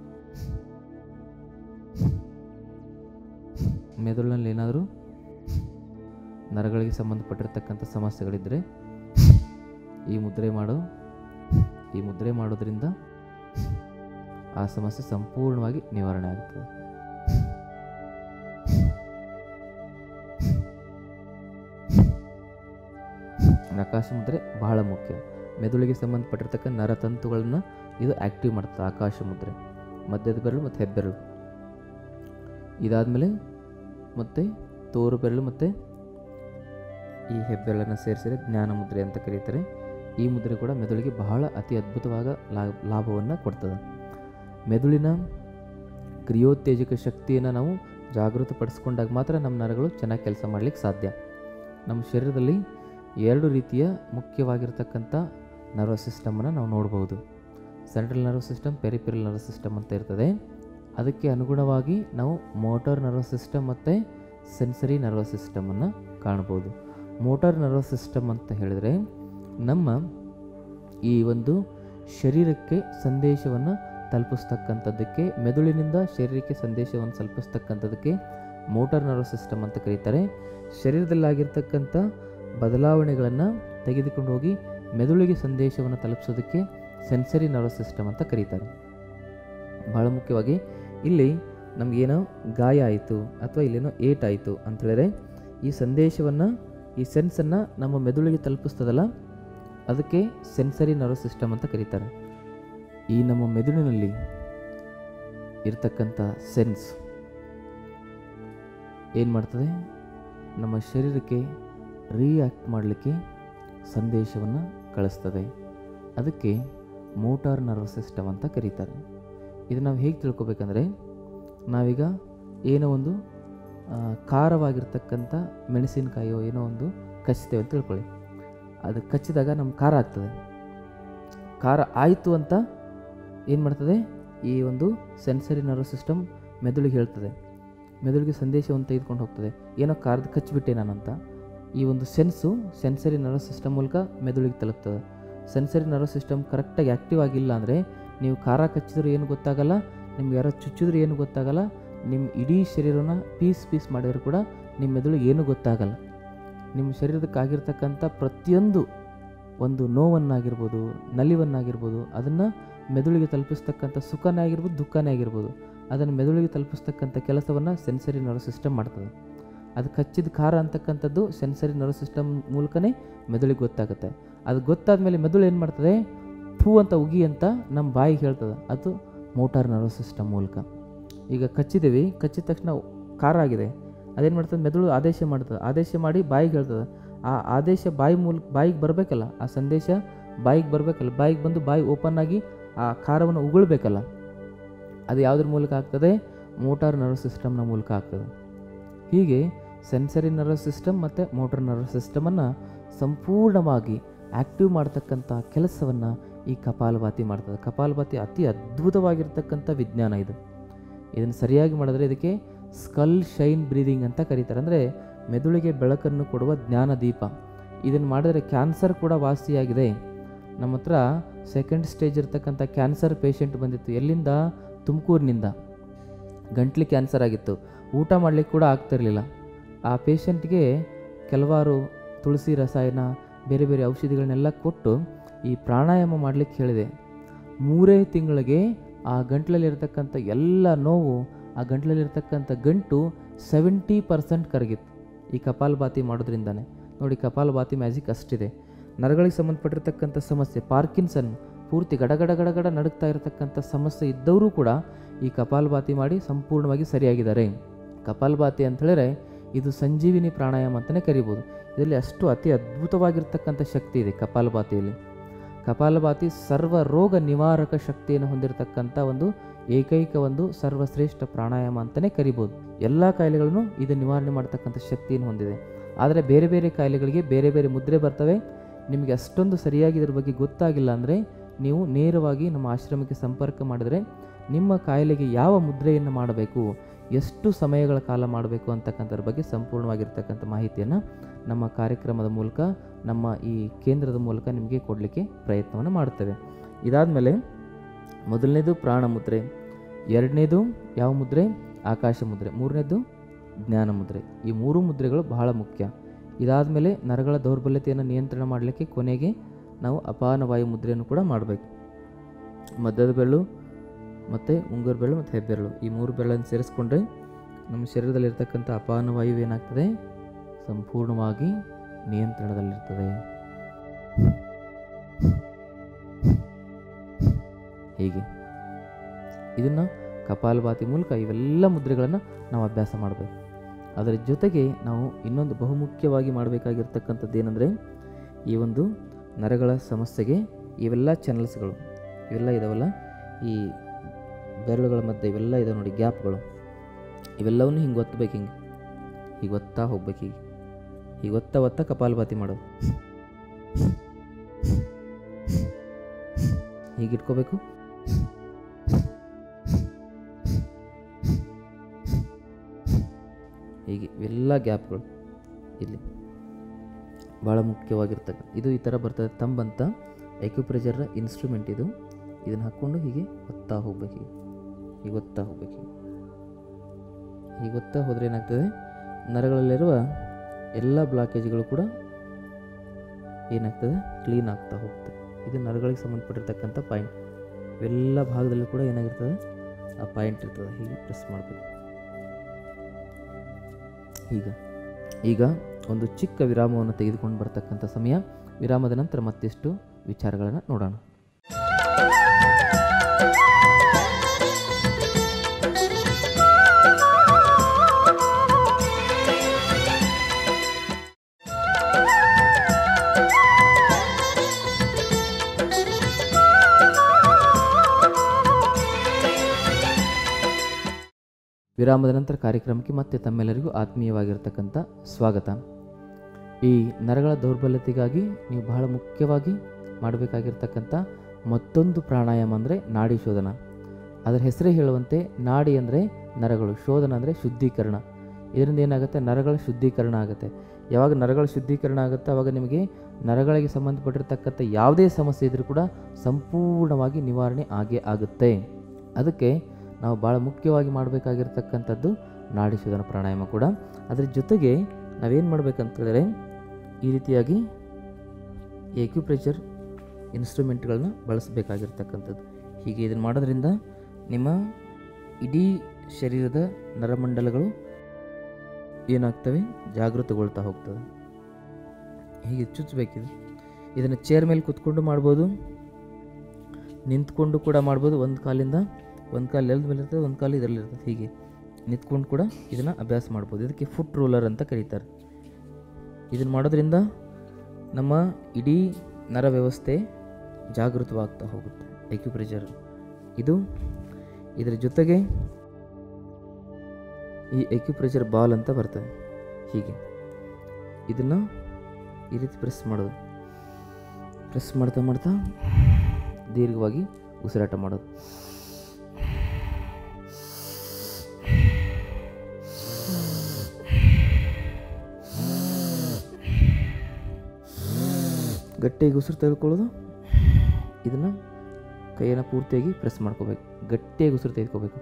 ಮೆದುಳಿನಲ್ಲಿ ಏನಾದರೂ ನರಗಳಿಗೆ ಸಂಬಂಧಪಟ್ಟಿರ್ತಕ್ಕಂಥ ಸಮಸ್ಯೆಗಳಿದ್ದರೆ ಈ ಮುದ್ರೆ ಮಾಡೋ ಈ ಮುದ್ರೆ ಮಾಡೋದ್ರಿಂದ ಆ ಸಮಸ್ಯೆ ಸಂಪೂರ್ಣವಾಗಿ ನಿವಾರಣೆ ಆಗ್ತದೆ ಆಕಾಶ ಮುದ್ರೆ ಬಹಳ ಮುಖ್ಯ ಮೆದುಳಿಗೆ ಸಂಬಂಧಪಟ್ಟಿರ್ತಕ್ಕಂಥ ನರತಂತುಗಳನ್ನು ಇದು ಆ್ಯಕ್ಟಿವ್ ಮಾಡ್ತದೆ ಆಕಾಶ ಮುದ್ರೆ ಮಧ್ಯದ ಬೆರಳು ಮತ್ತು ಹೆಬ್ಬೆರಳು ಇದಾದಮೇಲೆ ಮತ್ತೆ ತೋರು ಬೆರಳು ಮತ್ತು ಈ ಹೆಬ್ಬೆರಳನ್ನು ಸೇರಿಸಿದರೆ ಜ್ಞಾನ ಮುದ್ರೆ ಅಂತ ಕರೀತಾರೆ ಈ ಮುದ್ರೆ ಕೂಡ ಮೆದುಳಿಗೆ ಬಹಳ ಅತಿ ಅದ್ಭುತವಾದ ಲಾ- ಲಾಭವನ್ನು ಕೊಡ್ತದೆ ಮೆದುಳಿನ ಕ್ರಿಯೋತ್ತೇಜಕ ಶಕ್ತಿಯನ್ನು ನಾವು ಜಾಗೃತಪಡಿಸ್ಕೊಂಡಾಗ ಮಾತ್ರ ನಮ್ಮ ನರಗಳು ಚೆನ್ನಾಗಿ ಕೆಲಸ ಮಾಡಲಿಕ್ಕೆ ಸಾಧ್ಯ ನಮ್ಮ ಶರೀರದಲ್ಲಿ ಎರಡು ರೀತಿಯ ಮುಖ್ಯವಾಗಿರ್ತಕ್ಕಂಥ ನರ್ವಸ್ ಸಿಸ್ಟಮನ್ನು ನಾವು ನೋಡ್ಬೋದು central nervous system peripheral nervous system ಅಂತ ಇರ್ತದೆ ಅದಕ್ಕೆ ಅನುಗುಣವಾಗಿ ನಾವು ಮೋಟಾರ್ ನರ್ವಸ್ ಸಿಸ್ಟಮ್ ಮತ್ತು ಸೆನ್ಸರಿ ನರ್ವಸ್ ಸಿಸ್ಟಮನ್ನು ಕಾಣ್ಬೋದು ಮೋಟಾರ್ ನರ್ವಸ್ ಸಿಸ್ಟಮ್ ಅಂತ ಹೇಳಿದರೆ ನಮ್ಮ ಈ ಒಂದು ಶರೀರಕ್ಕೆ ಸಂದೇಶವನ್ನು ತಲುಪಿಸ್ತಕ್ಕಂಥದ್ದಕ್ಕೆ ಮೆದುಳಿನಿಂದ ಶರೀರಕ್ಕೆ ಸಂದೇಶವನ್ನು ತಲುಪಿಸ್ತಕ್ಕಂಥದ್ದಕ್ಕೆ ಮೋಟಾರ್ ನರ್ವಸ್ ಸಿಸ್ಟಮ್ ಅಂತ ಕರೀತಾರೆ ಶರೀರದಲ್ಲಾಗಿರ್ತಕ್ಕಂಥ ಬದಲಾವಣೆಗಳನ್ನು ತೆಗೆದುಕೊಂಡು ಹೋಗಿ ಮೆದುಳಿಗೆ ಸಂದೇಶವನ್ನು ತಲುಪಿಸೋದಕ್ಕೆ ಸೆನ್ಸರಿ ನರ್ವಸ್ ಸಿಸ್ಟಮ್ ಅಂತ ಕರೀತಾರೆ ಬಹಳ ಮುಖ್ಯವಾಗಿ ಇಲ್ಲಿ ನಮಗೇನೋ ಗಾಯ ಆಯಿತು ಅಥವಾ ಇಲ್ಲೇನೋ ಏಟ್ ಆಯಿತು ಅಂತ ಹೇಳಿದ್ರೆ ಈ ಸಂದೇಶವನ್ನು ಈ ಸೆನ್ಸನ್ನು ನಮ್ಮ ಮೆದುಳಿಗೆ ತಲುಪಿಸ್ತದಲ್ಲ ಅದಕ್ಕೆ ಸೆನ್ಸರಿ ನರ್ವಸ್ ಸಿಸ್ಟಮ್ ಅಂತ ಕರೀತಾರೆ ಈ ನಮ್ಮ ಮೆದುಳಿನಲ್ಲಿ ಇರ್ತಕ್ಕಂಥ ಸೆನ್ಸ್ ಏನು ಮಾಡ್ತದೆ ನಮ್ಮ ಶರೀರಕ್ಕೆ ರಿಯಾಕ್ಟ್ ಮಾಡಲಿಕ್ಕೆ ಸಂದೇಶವನ್ನು ಕಳಿಸ್ತದೆ ಅದಕ್ಕೆ ಮೋಟಾರ್ ನರ್ವಸ್ ಸಿಸ್ಟಮ್ ಅಂತ ಕರೀತಾರೆ ಇದು ನಾವು ಹೇಗೆ ತಿಳ್ಕೊಬೇಕಂದ್ರೆ ನಾವೀಗ ಏನೋ ಒಂದು ಆ, ಖಾರವಾಗಿರ್ತಕ್ಕಂಥ ಮೆಣಸಿನಕಾಯಿಯೋ ಏನೋ ಒಂದು ಕಚ್ತೇವೆ ಅಂತ ತಿಳ್ಕೊಳ್ಳಿ ಅದು ಕಚ್ಚಿದಾಗ ನಮ್ಮ ಖಾರ ಆಗ್ತದೆ ಖಾರ ಆಯಿತು ಅಂತ ಏನು ಮಾಡ್ತದೆ ಈ ಒಂದು ಸೆನ್ಸರಿ ನರ್ವಸ್ ಸಿಸ್ಟಮ್ ಮೆದುಳಿಗೆ ಹೇಳ್ತದೆ ಮೆದುಳಿಗೆ ಸಂದೇಶವನ್ನು ತೆಗೆದುಕೊಂಡು ಹೋಗ್ತದೆ ಏನೋ ಖಾರದ ಕಚ್ಚಿಬಿಟ್ಟೆ ನಾನಂತ ಈ ಒಂದು ಸೆನ್ಸು ಸೆನ್ಸರಿ ನರ್ವಸ್ ಸಿಸ್ಟಮ್ ಮೂಲಕ ಮೆದುಳಿಗೆ ತಲುಪ್ತದೆ ಸೆನ್ಸರಿ ನರ್ವಸ್ ಸಿಸ್ಟಮ್ ಕರೆಕ್ಟಾಗಿ ಆ್ಯಕ್ಟಿವ್ ಆಗಿಲ್ಲ ಅಂದರೆ ನೀವು ಖಾರ ಕಚ್ಚಿದ್ರು ಏನು ಗೊತ್ತಾಗಲ್ಲ ನಿಮ್ಗೆ ಯಾರೋ ಚುಚ್ಚಿದ್ರು ಏನು ಗೊತ್ತಾಗಲ್ಲ ನಿಮ್ಮ ಇಡೀ ಶರೀರನ ಪೀಸ್ ಪೀಸ್ ಮಾಡಿದ್ರು ಕೂಡ ನಿಮ್ಮ ಮೆದುಳಿಗೆ ಏನೂ ಗೊತ್ತಾಗಲ್ಲ ನಿಮ್ಮ ಶರೀರದಕ್ಕಾಗಿರ್ತಕ್ಕಂಥ ಪ್ರತಿಯೊಂದು ಒಂದು ನೋವನ್ನಾಗಿರ್ಬೋದು ನಲಿವನ್ನಾಗಿರ್ಬೋದು ಅದನ್ನು ಮೆದುಳಿಗೆ ತಲುಪಿಸ್ತಕ್ಕಂಥ ಸುಖನೇ ಆಗಿರ್ಬೋದು ದುಃಖನೇ ಆಗಿರ್ಬೋದು ಅದನ್ನು ಮೆದುಳಿಗೆ ತಲುಪಿಸ್ತಕ್ಕಂಥ ಕೆಲಸವನ್ನು ಸೆನ್ಸರಿ ನರ್ವ್ ಸಿಸ್ಟಮ್ ಮಾಡ್ತದೆ ಅದು ಕಚ್ಚಿದ ಖಾರ ಅಂತಕ್ಕಂಥದ್ದು ಸೆನ್ಸರಿ ನರ್ವ್ ಸಿಸ್ಟಮ್ ಮೂಲಕನೇ ಮೆದುಳಿಗೆ ಗೊತ್ತಾಗುತ್ತೆ ಅದು ಗೊತ್ತಾದ ಮೇಲೆ ಮೆದುಳು ಏನು ಮಾಡ್ತದೆ ಥೂ ಅಂತ ಉಗಿ ಅಂತ ನಮ್ಮ ಬಾಯಿಗೆ ಹೇಳ್ತದೆ ಅದು ಮೋಟಾರ್ ನರ್ವ್ ಸಿಸ್ಟಮ್ ಮೂಲಕ ಈಗ ಕಚ್ಚಿದ್ದೀವಿ ಕಚ್ಚಿದ ತಕ್ಷಣ ಖಾರ ಆಗಿದೆ ಅದೇನು ಮಾಡ್ತದೆ ಮೆದುಳು ಆದೇಶ ಮಾಡ್ತದೆ ಆದೇಶ ಮಾಡಿ ಬಾಯಿಗೆ ಹೇಳ್ತದೆ ಆ ಆದೇಶ ಬಾಯಿ ಮೂಲಕ ಬಾಯಿಗೆ ಬರಬೇಕಲ್ಲ ಆ ಸಂದೇಶ ಬಾಯಿಗೆ ಬರಬೇಕಲ್ಲ ಬಾಯಿಗೆ ಬಂದು ಬಾಯಿ ಓಪನ್ ಆಗಿ ಆ ಖಾರವನ್ನು ಉಗುಳ್ಬೇಕಲ್ಲ ಅದು ಯಾವುದ್ರ ಮೂಲಕ ಆಗ್ತದೆ ಮೋಟಾರ್ ನರ್ವ್ ಸಿಸ್ಟಮ್ನ ಮೂಲಕ ಆಗ್ತದೆ ಹೀಗೆ ಸೆನ್ಸರಿ ನರ್ವ್ ಸಿಸ್ಟಮ್ ಮತ್ತು ಮೋಟಾರ್ ನರ್ವ್ ಸಿಸ್ಟಮನ್ನು ಸಂಪೂರ್ಣವಾಗಿ ಆ್ಯಕ್ಟಿವ್ ಮಾಡ್ತಕ್ಕಂಥ ಕೆಲಸವನ್ನು ಈ ಕಪಾಲಭಾತಿ ಮಾಡ್ತದೆ ಕಪಾಲಭಾತಿ ಅತಿ ಅದ್ಭುತವಾಗಿರ್ತಕ್ಕಂಥ ವಿಜ್ಞಾನ ಇದು ಇದನ್ನು ಸರಿಯಾಗಿ ಮಾಡಿದ್ರೆ ಇದಕ್ಕೆ ಸ್ಕಲ್ ಶೈನ್ ಬ್ರೀದಿಂಗ್ ಅಂತ ಕರೀತಾರೆ ಅಂದರೆ ಮೆದುಳಿಗೆ ಬೆಳಕನ್ನು ಕೊಡುವ ಜ್ಞಾನ ದೀಪ ಇದನ್ನು ಮಾಡಿದರೆ ಕ್ಯಾನ್ಸರ್ ಕೂಡ ವಾಸಿಯಾಗಿದೆ ನಮ್ಮ ಹತ್ರ ಸೆಕೆಂಡ್ ಸ್ಟೇಜ್ ಇರ್ತಕ್ಕಂಥ ಕ್ಯಾನ್ಸರ್ ಪೇಷಂಟ್ ಬಂದಿತ್ತು ಎಲ್ಲಿಂದ ತುಮಕೂರಿನಿಂದ ಗಂಟ್ಲು ಕ್ಯಾನ್ಸರ್ ಆಗಿತ್ತು ಊಟ ಮಾಡಲಿಕ್ಕೆ ಕೂಡ ಆಗ್ತಿರಲಿಲ್ಲ ಆ ಪೇಷಂಟ್ಗೆ ಕೆಲವಾರು ತುಳಸಿ ರಸಾಯನ ಬೇರೆ ಬೇರೆ ಔಷಧಿಗಳನ್ನೆಲ್ಲ ಕೊಟ್ಟು ಈ ಪ್ರಾಣಾಯಾಮ ಮಾಡಲಿಕ್ಕೆ ಹೇಳಿದೆ ಮೂರೇ ತಿಂಗಳಿಗೆ ಆ ಗಂಟ್ಲಲ್ಲಿರ್ತಕ್ಕಂಥ ಎಲ್ಲ ನೋವು ಆ ಗಂಟ್ಲಲ್ಲಿರ್ತಕ್ಕಂಥ ಗಂಟು ಸೆವೆಂಟಿ ಪರ್ಸೆಂಟ್ ಕರಗಿತ್ತು ಈ ಕಪಾಲಭಾತಿ ಮಾಡೋದ್ರಿಂದಾನೆ ನೋಡಿ ಕಪಾಲಭಾತಿ ಮ್ಯಾಜಿಕ್ ಅಷ್ಟಿದೆ ನರಗಳಿಗೆ ಸಂಬಂಧಪಟ್ಟಿರ್ತಕ್ಕಂಥ ಸಮಸ್ಯೆ ಪಾರ್ಕಿನ್ಸನ್ ಪೂರ್ತಿ ಗಡಗಡ ಗಡಗಡ ನಡುಗ್ತಾ ಇರತಕ್ಕಂಥ ಸಮಸ್ಯೆ ಇದ್ದವರು ಕೂಡ ಈ ಕಪಾಲಭಾತಿ ಮಾಡಿ ಸಂಪೂರ್ಣವಾಗಿ ಸರಿಯಾಗಿದ್ದಾರೆ ಕಪಾಲಭಾತಿ ಅಂತ ಹೇಳಿದ್ರೆ ಇದು ಸಂಜೀವಿನಿ ಪ್ರಾಣಾಯಾಮ ಅಂತಲೇ ಕರಿಬೋದು ಇದರಲ್ಲಿ ಅಷ್ಟು ಅತಿ ಅದ್ಭುತವಾಗಿರ್ತಕ್ಕಂಥ ಶಕ್ತಿ ಇದೆ ಕಪಾಲಭಾತಿಯಲ್ಲಿ ಕಪಾಲಭಾತಿ ಸರ್ವ ರೋಗ ನಿವಾರಕ ಶಕ್ತಿಯನ್ನು ಹೊಂದಿರತಕ್ಕಂಥ ಒಂದು ಏಕೈಕ ಒಂದು ಸರ್ವಶ್ರೇಷ್ಠ ಪ್ರಾಣಾಯಾಮ ಅಂತಲೇ ಕರಿಬೋದು ಎಲ್ಲ ಕಾಯಿಲೆಗಳನ್ನು ಇದು ನಿವಾರಣೆ ಮಾಡ್ತಕ್ಕಂಥ ಶಕ್ತಿಯನ್ನು ಹೊಂದಿದೆ ಆದರೆ ಬೇರೆ ಬೇರೆ ಕಾಯಿಲೆಗಳಿಗೆ ಬೇರೆ ಬೇರೆ ಮುದ್ರೆ ಬರ್ತವೆ ನಿಮಗೆ ಅಷ್ಟೊಂದು ಸರಿಯಾಗಿ ಇದ್ರ ಬಗ್ಗೆ ಗೊತ್ತಾಗಿಲ್ಲ ಅಂದರೆ ನೀವು ನೇರವಾಗಿ ನಮ್ಮ ಆಶ್ರಮಕ್ಕೆ ಸಂಪರ್ಕ ಮಾಡಿದರೆ ನಿಮ್ಮ ಕಾಯಿಲೆಗೆ ಯಾವ ಮುದ್ರೆಯನ್ನು ಮಾಡಬೇಕು ಎಷ್ಟು ಸಮಯಗಳ ಕಾಲ ಮಾಡಬೇಕು ಅಂತಕ್ಕಂಥದ್ರ ಬಗ್ಗೆ ಸಂಪೂರ್ಣವಾಗಿರ್ತಕ್ಕಂಥ ಮಾಹಿತಿಯನ್ನು ನಮ್ಮ ಕಾರ್ಯಕ್ರಮದ ಮೂಲಕ ನಮ್ಮ ಈ ಕೇಂದ್ರದ ಮೂಲಕ ನಿಮಗೆ ಕೊಡಲಿಕ್ಕೆ ಪ್ರಯತ್ನವನ್ನು ಮಾಡ್ತೇವೆ ಇದಾದಮೇಲೆ ಮೊದಲನೇದು ಪ್ರಾಣ ಮುದ್ರೆ ಎರಡನೇದು ಯಾವ ಮುದ್ರೆ ಆಕಾಶ ಮುದ್ರೆ ಮೂರನೇದು ಜ್ಞಾನ ಮುದ್ರೆ ಈ ಮೂರು ಮುದ್ರೆಗಳು ಬಹಳ ಮುಖ್ಯ ಇದಾದ ಮೇಲೆ ನರಗಳ ದೌರ್ಬಲ್ಯತೆಯನ್ನು ನಿಯಂತ್ರಣ ಮಾಡಲಿಕ್ಕೆ ಕೊನೆಗೆ ನಾವು ಅಪಾನ ವಾಯು ಮುದ್ರೆಯನ್ನು ಕೂಡ ಮಾಡಬೇಕು ಮಧ್ಯದ ಬೆರಳು ಮತ್ತು ಉಂಗುರ ಬೆರಳು ಮತ್ತು ಹೆಬ್ಬೆರಳು ಈ ಮೂರು ಬೆರಳನ್ನು ಸೇರಿಸ್ಕೊಂಡ್ರೆ ನಮ್ಮ ಶರೀರದಲ್ಲಿರ್ತಕ್ಕಂಥ ಅಪಾನ ವಾಯು ಏನಾಗ್ತದೆ ಸಂಪೂರ್ಣವಾಗಿ ನಿಯಂತ್ರಣದಲ್ಲಿರ್ತದೆ ಹೀಗೆ ಇದನ್ನು ಕಪಾಲಭಾತಿ ಮೂಲಕ ಇವೆಲ್ಲ ಮುದ್ರೆಗಳನ್ನು ನಾವು ಅಭ್ಯಾಸ ಮಾಡಬೇಕು ಅದರ ಜೊತೆಗೆ ನಾವು ಇನ್ನೊಂದು ಬಹುಮುಖ್ಯವಾಗಿ ಮಾಡಬೇಕಾಗಿರ್ತಕ್ಕಂಥದ್ದು ಏನಂದರೆ ಈ ಒಂದು ನರಗಳ ಸಮಸ್ಯೆಗೆ ಇವೆಲ್ಲ ಚಾನಲ್ಸ್ಗಳು ಇವೆಲ್ಲ ಇದಾವಲ್ಲ ಈ ಬೆರಳುಗಳ ಮಧ್ಯೆ ಇವೆಲ್ಲ ಇದಾವೆ ನೋಡಿ ಗ್ಯಾಪ್ಗಳು ಇವೆಲ್ಲವನ್ನು ಹಿಂಗೆ ಒತ್ತಬೇಕು ಹಿಂಗೆ ಹೀಗೆ ಒತ್ತಾ ಹೋಗ್ಬೇಕು ಹೀಗೆ ಹೀಗೆ ಒತ್ತ ಒತ್ತ ಕಪಾಲಭಾತಿ ಮಾಡೋದು ಹೀಗೆ ಇಟ್ಕೋಬೇಕು ಹೀಗೆ ಇವೆಲ್ಲ ಗ್ಯಾಪ್ಗಳು ಇಲ್ಲಿ ಭಾಳ ಮುಖ್ಯವಾಗಿರ್ತಕ್ಕ ಇದು ಈ ಥರ ಬರ್ತದೆ ತಂಬಂತ ಎಕ್ಯುಪ್ರೆಜರ್ ಇನ್ಸ್ಟ್ರೂಮೆಂಟ್ ಇದು ಇದನ್ನು ಹಾಕ್ಕೊಂಡು ಹೀಗೆ ಒತ್ತಾ ಹೋಗ್ಬೇಕು ಹೀಗೆ ಹೀಗೆ ಒತ್ತಾ ಹೋಗ್ಬೇಕು ಹೀಗೆ ಹೀಗೆ ಒತ್ತಾ ಹೋದರೆ ಏನಾಗ್ತದೆ ನರಗಳಲ್ಲಿರುವ ಎಲ್ಲ ಬ್ಲಾಕೇಜ್ಗಳು ಕೂಡ ಏನಾಗ್ತದೆ ಕ್ಲೀನ್ ಆಗ್ತಾ ಹೋಗ್ತದೆ ಇದು ನರಗಳಿಗೆ ಸಂಬಂಧಪಟ್ಟಿರ್ತಕ್ಕಂಥ ಪಾಯಿಂಟ್ ಇವೆಲ್ಲ ಭಾಗದಲ್ಲೂ ಕೂಡ ಏನಾಗಿರ್ತದೆ ಆ ಪಾಯಿಂಟ್ ಇರ್ತದೆ ಹೀಗೆ ಪ್ರೆಸ್ ಮಾಡಬೇಕು ಈಗ ಈಗ ಒಂದು ಚಿಕ್ಕ ವಿರಾಮವನ್ನು ತೆಗೆದುಕೊಂಡು ಬರ್ತಕ್ಕಂಥ ಸಮಯ ವಿರಾಮದ ನಂತರ ಮತ್ತಿಷ್ಟು ವಿಚಾರಗಳನ್ನು ನೋಡೋಣ ವಿರಾಮದ ನಂತರ ಕಾರ್ಯಕ್ರಮಕ್ಕೆ ಮತ್ತೆ ತಮ್ಮೆಲ್ಲರಿಗೂ ಆತ್ಮೀಯವಾಗಿರ್ತಕ್ಕಂಥ ಸ್ವಾಗತ ಈ ನರಗಳ ದೌರ್ಬಲ್ಯತೆಗಾಗಿ ನೀವು ಬಹಳ ಮುಖ್ಯವಾಗಿ ಮಾಡಬೇಕಾಗಿರ್ತಕ್ಕಂಥ ಮತ್ತೊಂದು ಪ್ರಾಣಾಯಾಮ ಅಂದರೆ ನಾಡಿ ಶೋಧನ ಅದರ ಹೆಸರೇ ಹೇಳುವಂತೆ ನಾಡಿ ಅಂದರೆ ನರಗಳು ಶೋಧನ ಅಂದರೆ ಶುದ್ಧೀಕರಣ ಇದರಿಂದ ಏನಾಗುತ್ತೆ ನರಗಳ ಶುದ್ಧೀಕರಣ ಆಗುತ್ತೆ ಯಾವಾಗ ನರಗಳ ಶುದ್ಧೀಕರಣ ಆಗುತ್ತೆ ಆವಾಗ ನಿಮಗೆ ನರಗಳಿಗೆ ಸಂಬಂಧಪಟ್ಟಿರ್ತಕ್ಕಂಥ ಯಾವುದೇ ಸಮಸ್ಯೆ ಇದ್ರೂ ಕೂಡ ಸಂಪೂರ್ಣವಾಗಿ ನಿವಾರಣೆ ಆಗೇ ಆಗುತ್ತೆ ಅದಕ್ಕೆ ನಾವು ಭಾಳ ಮುಖ್ಯವಾಗಿ ಮಾಡಬೇಕಾಗಿರ್ತಕ್ಕಂಥದ್ದು ನಾಡಿ ಶೋಧನ ಪ್ರಾಣಾಯಾಮ ಕೂಡ ಅದ್ರ ಜೊತೆಗೆ ನಾವೇನು ಮಾಡಬೇಕಂತೇಳಿದ್ರೆ ಈ ರೀತಿಯಾಗಿ ಎಕ್ಯುಪ್ರೆಷರ್ ಇನ್ಸ್ಟ್ರೂಮೆಂಟ್ಗಳನ್ನ ಬಳಸಬೇಕಾಗಿರ್ತಕ್ಕಂಥದ್ದು ಹೀಗೆ ಇದನ್ನು ಮಾಡೋದ್ರಿಂದ ನಿಮ್ಮ ಇಡೀ ಶರೀರದ ನರಮಂಡಲಗಳು ಏನಾಗ್ತವೆ ಜಾಗೃತಗೊಳ್ತಾ ಹೋಗ್ತವೆ ಹೀಗೆ ಚುಚ್ಚಬೇಕಿದು ಇದನ್ನು ಚೇರ್ ಮೇಲೆ ಕೂತ್ಕೊಂಡು ಮಾಡ್ಬೋದು ನಿಂತ್ಕೊಂಡು ಕೂಡ ಮಾಡ್ಬೋದು ಒಂದು ಕಾಲಿಂದ ಒಂದು ಕಾಲು ನೆಲದ ಮೇಲೆ ಇರ್ತದೆ ಒಂದು ಕಾಲು ಇದರಲ್ಲಿ ಇರ್ತದೆ ಹೀಗೆ ನಿಂತ್ಕೊಂಡು ಕೂಡ ಇದನ್ನು ಅಭ್ಯಾಸ ಮಾಡ್ಬೋದು ಇದಕ್ಕೆ ಫುಟ್ ರೋಲರ್ ಅಂತ ಕರೀತಾರೆ ಇದನ್ನು ಮಾಡೋದ್ರಿಂದ ನಮ್ಮ ಇಡೀ ನರ ವ್ಯವಸ್ಥೆ ಜಾಗೃತವಾಗ್ತಾ ಹೋಗುತ್ತೆ ಎಕ್ಯುಪ್ರೆಷರ್ ಇದು ಇದರ ಜೊತೆಗೆ ಈ ಎಕ್ಯುಪ್ರೆಷರ್ ಬಾಲ್ ಅಂತ ಬರ್ತದೆ ಹೀಗೆ ಇದನ್ನು ಈ ರೀತಿ ಪ್ರೆಸ್ ಮಾಡೋದು ಪ್ರೆಸ್ ಮಾಡ್ತಾ ಮಾಡ್ತಾ ದೀರ್ಘವಾಗಿ ಉಸಿರಾಟ ಮಾಡೋದು ಗಟ್ಟಿಯಾಗಿ ಉಸಿರು ತೆಗೆದುಕೊಳ್ಳೋದು ಇದನ್ನು ಕೈಯನ್ನು ಪೂರ್ತಿಯಾಗಿ ಪ್ರೆಸ್ ಮಾಡ್ಕೋಬೇಕು ಗಟ್ಟಿಯಾಗಿ ಉಸಿರು ತೆಗೆದುಕೋಬೇಕು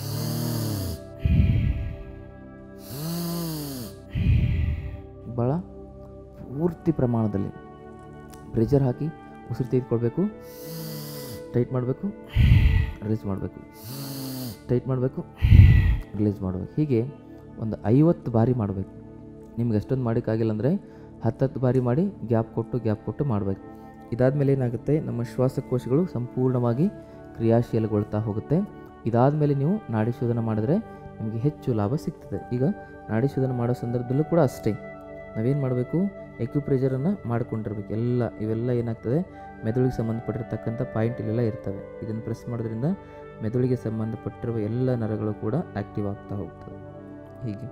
ಭಾಳ ಪೂರ್ತಿ ಪ್ರಮಾಣದಲ್ಲಿ ಪ್ರೆಷರ್ ಹಾಕಿ ಉಸಿರು ತೆಗೆದುಕೊಳ್ಬೇಕು ಟೈಟ್ ಮಾಡಬೇಕು ರಿಲೀಸ್ ಮಾಡಬೇಕು ಟೈಟ್ ಮಾಡಬೇಕು ರಿಲೀಸ್ ಮಾಡಬೇಕು ಹೀಗೆ ಒಂದು ಐವತ್ತು ಬಾರಿ ಮಾಡಬೇಕು ನಿಮ್ಗೆ ಎಷ್ಟೊಂದು ಮಾಡೋಕ್ಕಾಗಿಲ್ಲ ಅಂದರೆ ಹತ್ತತ್ತು ಬಾರಿ ಮಾಡಿ ಗ್ಯಾಪ್ ಕೊಟ್ಟು ಗ್ಯಾಪ್ ಕೊಟ್ಟು ಮಾಡಬೇಕು ಇದಾದಮೇಲೆ ಏನಾಗುತ್ತೆ ನಮ್ಮ ಶ್ವಾಸಕೋಶಗಳು ಸಂಪೂರ್ಣವಾಗಿ ಕ್ರಿಯಾಶೀಲಗೊಳ್ತಾ ಹೋಗುತ್ತೆ ಇದಾದಮೇಲೆ ನೀವು ನಾಡಿ ಶೋಧನ ಮಾಡಿದ್ರೆ ನಿಮಗೆ ಹೆಚ್ಚು ಲಾಭ ಸಿಗ್ತದೆ ಈಗ ನಾಡಿ ಶೋಧನ ಮಾಡೋ ಸಂದರ್ಭದಲ್ಲೂ ಕೂಡ ಅಷ್ಟೇ ನಾವೇನು ಮಾಡಬೇಕು ಎಕ್ಯುಪ್ರೆಷರನ್ನು ಮಾಡ್ಕೊಂಡಿರ್ಬೇಕು ಎಲ್ಲ ಇವೆಲ್ಲ ಏನಾಗ್ತದೆ ಮೆದುಳಿಗೆ ಸಂಬಂಧಪಟ್ಟಿರ್ತಕ್ಕಂಥ ಪಾಯಿಂಟ್ ಇಲ್ಲೆಲ್ಲ ಇರ್ತವೆ ಇದನ್ನು ಪ್ರೆಸ್ ಮಾಡೋದ್ರಿಂದ ಮೆದುಳಿಗೆ ಸಂಬಂಧಪಟ್ಟಿರುವ ಎಲ್ಲ ನರಗಳು ಕೂಡ ಆ್ಯಕ್ಟಿವ್ ಆಗ್ತಾ ಹೋಗ್ತದೆ ಹೀಗೆ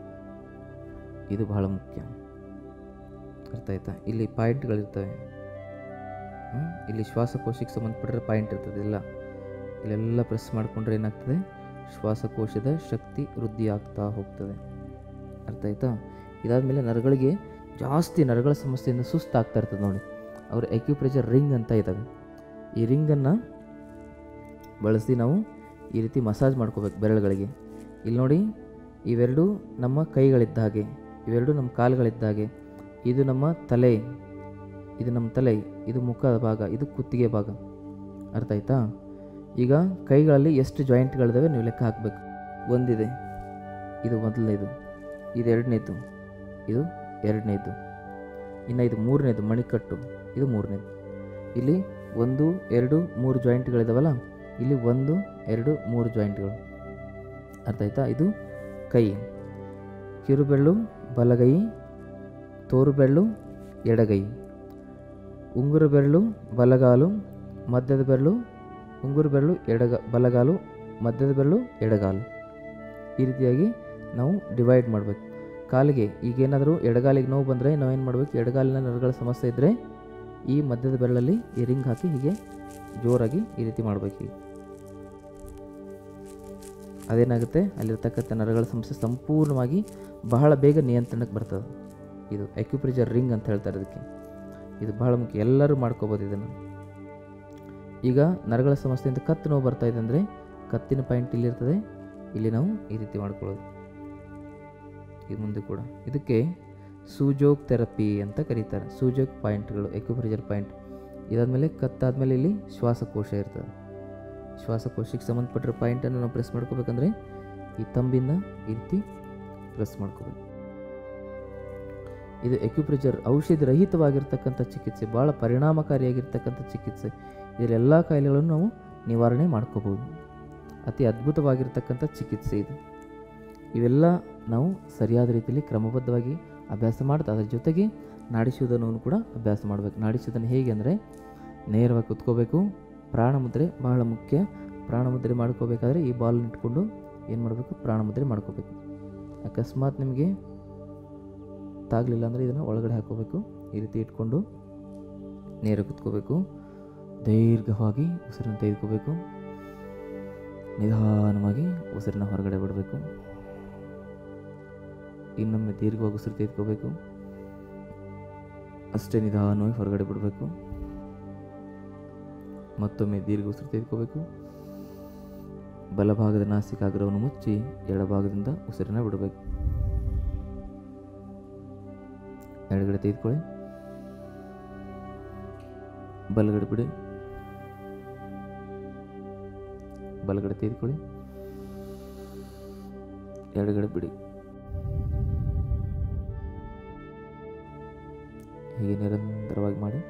ಇದು ಬಹಳ ಮುಖ್ಯ ಅರ್ಥ ಆಯ್ತಾ ಇಲ್ಲಿ ಪಾಯಿಂಟ್ಗಳಿರ್ತವೆ ಹ್ಮ್? ಇಲ್ಲಿ ಶ್ವಾಸಕೋಶಕ್ಕೆ ಸಂಬಂಧಪಟ್ಟಿರೋ ಪಾಯಿಂಟ್ ಇರ್ತದೆ ಇಲ್ಲ ಇಲ್ಲೆಲ್ಲ ಪ್ರೆಸ್ ಮಾಡಿಕೊಂಡ್ರೆ ಏನಾಗ್ತದೆ ಶ್ವಾಸಕೋಶದ ಶಕ್ತಿ ವೃದ್ಧಿ ಆಗ್ತಾ ಹೋಗ್ತದೆ ಅರ್ಥ ಆಯ್ತಾ ಇದಾದಮೇಲೆ ನರಗಳಿಗೆ ಜಾಸ್ತಿ ನರಗಳ ಸಮಸ್ಯೆಯಿಂದ ಸುಸ್ತಾಗ್ತಾ ಇರ್ತದೆ ನೋಡಿ ಅವ್ರ ಎಕ್ಯುಪ್ರೆಷರ್ ರಿಂಗ್ ಅಂತ ಇದ್ದಾವೆ ಈ ರಿಂಗನ್ನು ಬಳಸಿ ನಾವು ಈ ರೀತಿ ಮಸಾಜ್ ಮಾಡ್ಕೋಬೇಕು ಬೆರಳುಗಳಿಗೆ ಇಲ್ಲಿ ನೋಡಿ ಇವೆರಡು ನಮ್ಮ ಕೈಗಳಿದ್ದ ಹಾಗೆ ಇವೆರಡು ನಮ್ಮ ಕಾಲುಗಳಿದ್ದ ಹಾಗೆ ಇದು ನಮ್ಮ ತಲೆ ಇದು ನಮ್ಮ ತಲೆ ಇದು ಮುಖದ ಭಾಗ ಇದು ಕುತ್ತಿಗೆ ಭಾಗ ಅರ್ಥ ಆಯ್ತಾ ಈಗ ಕೈಗಳಲ್ಲಿ ಎಷ್ಟು ಜಾಯಿಂಟ್ಗಳಿದಾವೆ ನೀವು ಲೆಕ್ಕ ಹಾಕಬೇಕು ಒಂದಿದೆ ಇದು ಮೊದಲನೇದು ಇದು ಎರಡನೇದು ಇದು ಎರಡನೇದು ಇನ್ನು ಇದು ಮೂರನೇದು ಮಣಿಕಟ್ಟು ಇದು ಮೂರನೇದು ಇಲ್ಲಿ ಒಂದು ಎರಡು ಮೂರು ಜಾಯಿಂಟ್ಗಳಿದಾವಲ್ಲ ಇಲ್ಲಿ ಒಂದು ಎರಡು ಮೂರು ಜಾಯಿಂಟ್ಗಳು ಅರ್ಥ ಆಯ್ತಾ ಇದು ಕೈ ಕಿರುಬೆರಳು ಬಲಗೈ ತೋರು ಬೆರಳು ಎಡಗೈ ಉಂಗುರ ಬೆರಳು ಬಲಗಾಲು ಮಧ್ಯದ ಬೆರಳು ಉಂಗುರ ಬೆರಳು ಎಡಗ ಬಲಗಾಲು ಮಧ್ಯದ ಬೆರಳು ಎಡಗಾಲು ಈ ರೀತಿಯಾಗಿ ನಾವು ಡಿವೈಡ್ ಮಾಡಬೇಕು ಕಾಲಿಗೆ ಈಗೇನಾದರೂ ಎಡಗಾಲಿಗೆ ನೋವು ಬಂದರೆ ನಾವೇನು ಮಾಡಬೇಕು ಎಡಗಾಲಿನ ನರಗಳ ಸಮಸ್ಯೆ ಇದ್ದರೆ ಈ ಮಧ್ಯದ ಬೆರಳಲ್ಲಿ ಈ ರಿಂಗ್ ಹಾಕಿ ಹೀಗೆ ಜೋರಾಗಿ ಈ ರೀತಿ ಮಾಡಬೇಕು ಹೀಗೆ ಅದೇನಾಗುತ್ತೆ ಅಲ್ಲಿರ್ತಕ್ಕಂಥ ನರಗಳ ಸಮಸ್ಯೆ ಸಂಪೂರ್ಣವಾಗಿ ಬಹಳ ಬೇಗ ನಿಯಂತ್ರಣಕ್ಕೆ ಬರ್ತದೆ ಇದು ಅಕ್ಯುಪ್ರೆಷರ್ ರಿಂಗ್ ಅಂತ ಹೇಳ್ತಾರೆ ಇದಕ್ಕೆ ಇದು ಬಹಳ ಮುಖ್ಯ ಎಲ್ಲರೂ ಮಾಡ್ಕೋಬೋದು ಇದನ್ನು ಈಗ ನರಗಳ ಸಮಸ್ಯೆಯಿಂದ ಕತ್ತು ನೋವು ಬರ್ತಾ ಇದೆ ಅಂದರೆ ಕತ್ತಿನ ಪಾಯಿಂಟ್ ಇಲ್ಲಿರ್ತದೆ ಇಲ್ಲಿ ನಾವು ಈ ರೀತಿ ಮಾಡ್ಕೊಳ್ಳೋದು ಇದು ಮುಂದೆ ಕೂಡ ಇದಕ್ಕೆ ಸೂಜೋಕ್ ಥೆರಪಿ ಅಂತ ಕರೀತಾರೆ ಸೂಜೋಕ್ ಪಾಯಿಂಟ್ಗಳು ಎಕ್ಯುಪ್ರೆಷರ್ ಪಾಯಿಂಟ್ ಇದಾದಮೇಲೆ ಕತ್ತಾದಮೇಲೆ ಇಲ್ಲಿ ಶ್ವಾಸಕೋಶ ಇರ್ತದೆ ಶ್ವಾಸಕೋಶಕ್ಕೆ ಸಂಬಂಧಪಟ್ಟಿರೋ ಪಾಯಿಂಟನ್ನು ನಾವು ಪ್ರೆಸ್ ಮಾಡ್ಕೋಬೇಕಂದ್ರೆ ಈ ತಂಬಿಂದ ಈ ರೀತಿ ಪ್ರೆಸ್ ಮಾಡ್ಕೋಬೇಕು ಇದು ಎಕ್ಯುಪ್ರೆಷರ್ ಔಷಧಿ ರಹಿತವಾಗಿರ್ತಕ್ಕಂಥ ಚಿಕಿತ್ಸೆ ಭಾಳ ಪರಿಣಾಮಕಾರಿಯಾಗಿರ್ತಕ್ಕಂಥ ಚಿಕಿತ್ಸೆ ಇದರೆಲ್ಲ ಕಾಯಿಲೆಗಳನ್ನು ನಾವು ನಿವಾರಣೆ ಮಾಡ್ಕೋಬೋದು ಅತಿ ಅದ್ಭುತವಾಗಿರ್ತಕ್ಕಂಥ ಚಿಕಿತ್ಸೆ ಇದು ಇವೆಲ್ಲ ನಾವು ಸರಿಯಾದ ರೀತಿಯಲ್ಲಿ ಕ್ರಮಬದ್ಧವಾಗಿ ಅಭ್ಯಾಸ ಮಾಡ್ತಾ ಅದರ ಜೊತೆಗೆ ನಾಡಿಶೋಧನವನ್ನು ಕೂಡ ಅಭ್ಯಾಸ ಮಾಡಬೇಕು ನಾಡಿಶೋಧನ ಹೇಗೆ ಅಂದರೆ ನೇರವಾಗಿ ಕುತ್ಕೋಬೇಕು ಪ್ರಾಣಮುದ್ರೆ ಬಹಳ ಮುಖ್ಯ ಪ್ರಾಣಮುದ್ರೆ ಮಾಡ್ಕೋಬೇಕಾದ್ರೆ ಈ ಬಾಲ್ ಇಟ್ಕೊಂಡು ಏನು ಮಾಡಬೇಕು ಪ್ರಾಣಮುದ್ರೆ ಮಾಡ್ಕೋಬೇಕು ಅಕಸ್ಮಾತ್ ನಿಮಗೆ ತಾಗಲಿಲ್ಲ ಅಂದರೆ ಇದನ್ನು ಒಳಗಡೆ ಹಾಕೋಬೇಕು ಈ ರೀತಿ ಇಟ್ಕೊಂಡು ನೇರ ಕುತ್ಕೋಬೇಕು ದೀರ್ಘವಾಗಿ ಉಸಿರನ್ನು ತೆಗೆದುಕೋಬೇಕು ನಿಧಾನವಾಗಿ ಉಸಿರನ್ನ ಹೊರಗಡೆ ಬಿಡಬೇಕು ಇನ್ನೊಮ್ಮೆ ದೀರ್ಘವಾಗಿ ಉಸಿರು ತೆಗೆದುಕೋಬೇಕು ಅಷ್ಟೇ ನಿಧಾನವಾಗಿ ಹೊರಗಡೆ ಬಿಡಬೇಕು ಮತ್ತೊಮ್ಮೆ ದೀರ್ಘ ಉಸಿರು ತೆಗೆದುಕೋಬೇಕು ಬಲಭಾಗದ ನಾಸಿಕಾಗ್ರವನ್ನು ಮುಚ್ಚಿ ಎಡಭಾಗದಿಂದ ಉಸಿರನ್ನ ಬಿಡಬೇಕು ಎಡಗಡೆ ತೆಗೆದುಕೊಳ್ಳಿ ಬಲಗಡೆ ಬಿಡಿ ಬಲಗಡೆ ತೆಗೆದುಕೊಳ್ಳಿ ಎಡಗಡೆ ಬಿಡಿ ಹೀಗೆ ನಿರಂತರವಾಗಿ ಮಾಡಿ